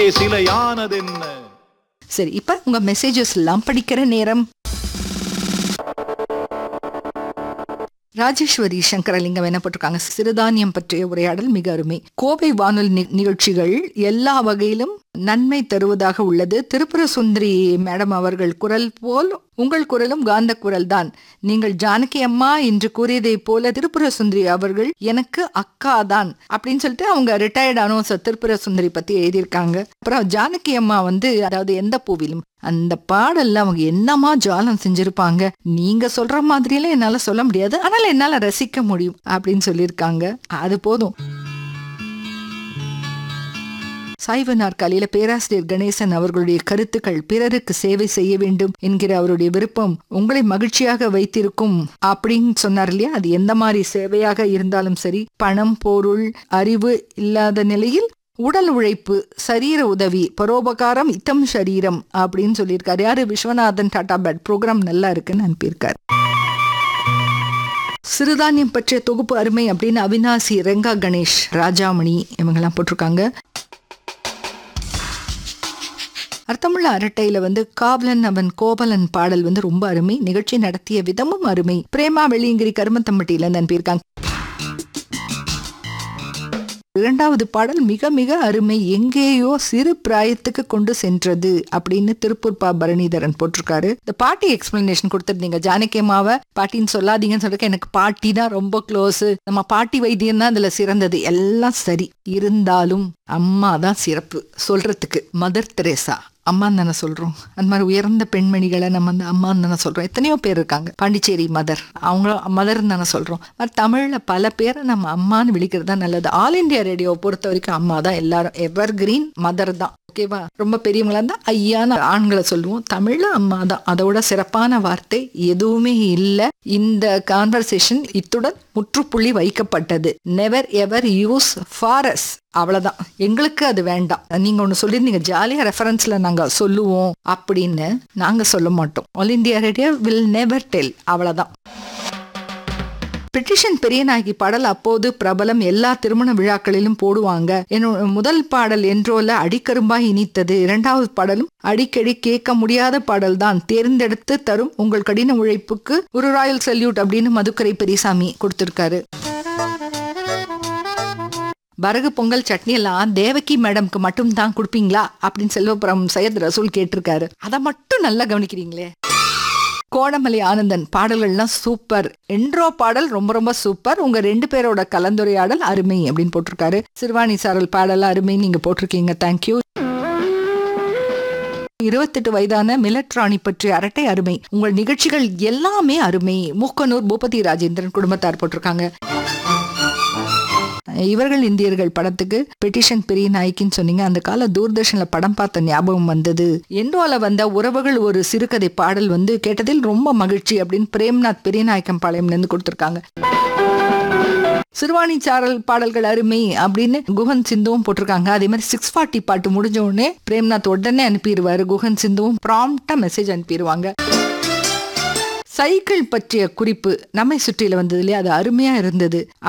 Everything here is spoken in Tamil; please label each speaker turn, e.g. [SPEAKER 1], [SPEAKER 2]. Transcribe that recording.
[SPEAKER 1] சிலையானதென்ன
[SPEAKER 2] சரி இப்ப உங்க மெசேஜஸ் எல்லாம் படிக்கிற நேரம் ராஜேஸ்வரி சங்கரலிங்கம் என்ன போட்டிருக்காங்க சிறுதானியம் பற்றிய உரையாடல் மிக அருமை கோவை வானொலி நி- நிகழ்ச்சிகள் எல்லா வகையிலும் நன்மை தருவதாக உள்ளது திருப்புர சுந்தரி மேடம் அவர்கள் குரல் போல் உங்கள் குரலும் காந்த குரல் தான் நீங்கள் ஜானகி அம்மா என்று கூறியதை போல திருப்புர சுந்தரி அவர்கள் எனக்கு அக்கா தான் அப்படின்னு சொல்லிட்டு அவங்க ரிட்டையர்ட் அனௌன்சர் திருப்புர சுந்தரி பத்தி எழுதியிருக்காங்க அப்புறம் ஜானகி அம்மா வந்து அதாவது எந்த பூவிலும் அந்த பாடல்ல அவங்க என்னமா ஜாலம் செஞ்சிருப்பாங்க நீங்க சொல்ற மாதிரியெல்லாம் என்னால சொல்ல முடியாது ஆனால என்னால ரசிக்க முடியும் அப்படின்னு சொல்லியிருக்காங்க அது போதும் சாய்வு நாற்காலியில பேராசிரியர் கணேசன் அவர்களுடைய கருத்துக்கள் பிறருக்கு சேவை செய்ய வேண்டும் என்கிற அவருடைய விருப்பம் உங்களை மகிழ்ச்சியாக வைத்திருக்கும் அப்படின்னு சொன்னார் இல்லையா அது எந்த மாதிரி சேவையாக இருந்தாலும் சரி பணம் பொருள் அறிவு இல்லாத நிலையில் உடல் உழைப்பு சரீர உதவி பரோபகாரம் இத்தம் சரீரம் அப்படின்னு சொல்லியிருக்காரு யாரு விஸ்வநாதன் டாடா பேட் ப்ரோக்ராம் நல்லா இருக்குன்னு அனுப்பியிருக்காரு சிறுதானியம் பற்றிய தொகுப்பு அருமை அப்படின்னு அவினாசி ரெங்கா கணேஷ் ராஜாமணி இவங்கெல்லாம் போட்டிருக்காங்க அர்த்தமுள்ள அரட்டையில வந்து காவலன் அவன் கோவலன் பாடல் வந்து ரொம்ப அருமை நிகழ்ச்சி நடத்திய விதமும் அருமை பிரேமா வெள்ளியங்கிரி கருமத்தம்பட்டியில இருந்து அனுப்பியிருக்காங்க இரண்டாவது பாடல் மிக மிக அருமை எங்கேயோ சிறு பிராயத்துக்கு கொண்டு சென்றது அப்படின்னு திருப்பூர் பா பரணிதரன் போட்டிருக்காரு இந்த பாட்டி எக்ஸ்பிளனேஷன் கொடுத்துருந்தீங்க ஜானகியம்மாவை பாட்டின்னு சொல்லாதீங்கன்னு சொல்லிட்டு எனக்கு பாட்டி தான் ரொம்ப க்ளோஸ் நம்ம பாட்டி வைத்தியம் தான் இதுல சிறந்தது எல்லாம் சரி இருந்தாலும் அம்மா தான் சிறப்பு சொல்றதுக்கு மதர் தெரேசா அம்மான்னு தானே சொல்றோம் அந்த மாதிரி உயர்ந்த பெண்மணிகளை நம்ம வந்து அம்மான்னு தானே சொல்றோம் எத்தனையோ பேர் இருக்காங்க பாண்டிச்சேரி மதர் அவங்க மதர்ன்னு தானே சொல்றோம் மாதிரி தமிழ்ல பல பேரை நம்ம அம்மான்னு விழிக்கிறது தான் நல்லது ஆல் இந்தியா ரேடியோவை பொறுத்த வரைக்கும் அம்மா தான் எல்லாரும் எவர் கிரீன் மதர் தான் ஓகேவா ரொம்ப பெரியவங்களா இருந்தா ஐயான ஆண்களை சொல்லுவோம் தமிழ்ல அம்மா தான் அதோட சிறப்பான வார்த்தை எதுவுமே இல்லை இந்த கான்வர்சேஷன் இத்துடன் முற்றுப்புள்ளி வைக்கப்பட்டது நெவர் எவர் யூஸ் ஃபாரஸ் அவ்வளவுதான் எங்களுக்கு அது வேண்டாம் நீங்க ஒண்ணு சொல்லியிருந்தீங்க ஜாலியா ரெஃபரன்ஸ்ல நாங்க சொல்லுவோம் அப்படின்னு நாங்க சொல்ல மாட்டோம் All India Radio will never tell அவ்வளவுதான் பிரிட்டிஷன் பெரியநாயகி பாடல் அப்போது பிரபலம் எல்லா திருமண விழாக்களிலும் போடுவாங்க என்னோட முதல் பாடல் என்றோல அடிக்கரும்பாய் இனித்தது இரண்டாவது பாடலும் அடிக்கடி கேட்க முடியாத பாடல் தான் தேர்ந்தெடுத்து தரும் உங்கள் கடின உழைப்புக்கு ஒரு ராயல் சல்யூட் அப்படின்னு மதுக்கரை பெரியசாமி கொடுத்திருக்காரு வரகு பொங்கல் சட்னி எல்லாம் தேவகி மேடம்க்கு மட்டும் தான் கொடுப்பீங்களா அப்படின்னு செல்வபுரம் சையத் ரசூல் கேட்டிருக்காரு அதை மட்டும் நல்லா கவனிக்கிறீங்களே கோணமலை ஆனந்தன் பாடல்கள்லாம் சூப்பர் என்ட்ரோ பாடல் ரொம்ப ரொம்ப சூப்பர் உங்க ரெண்டு பேரோட கலந்துரையாடல் அருமை அப்படின்னு போட்டிருக்காரு சிறுவாணி சாரல் பாடல் அருமை நீங்க போட்டிருக்கீங்க தேங்க்யூ இருபத்தெட்டு வயதான மிலட்ராணி பற்றிய அரட்டை அருமை உங்கள் நிகழ்ச்சிகள் எல்லாமே அருமை மூக்கனூர் பூபதி ராஜேந்திரன் குடும்பத்தார் போட்டிருக்காங்க இவர்கள் இந்தியர்கள் படத்துக்கு பெட்டிஷன் பெரிய நாய்க்குன்னு சொன்னீங்க அந்த கால தூர்தர்ஷன்ல படம் பார்த்த ஞாபகம் வந்தது எண்டோல வந்த உறவுகள் ஒரு சிறுகதை பாடல் வந்து கேட்டதில் ரொம்ப மகிழ்ச்சி அப்படின்னு பிரேம்நாத் பெரிய நாயக்கம் பாளையம்ல இருந்து கொடுத்திருக்காங்க சிறுவாணி சாரல் பாடல்கள் அருமை அப்படின்னு குஹன் சிந்துவும் போட்டிருக்காங்க அதே மாதிரி சிக்ஸ் ஃபார்ட்டி பாட்டு முடிஞ்ச உடனே பிரேம்நாத் உடனே அனுப்பிடுவாரு குஹன் சிந்துவும் ப்ராம்ப்டா மெசேஜ் அனுப்பிடுவாங்க சைக்கிள் பற்றிய குறிப்பு நம்மை சுற்றில வந்தது இல்லையா அது அருமையா இருந்தது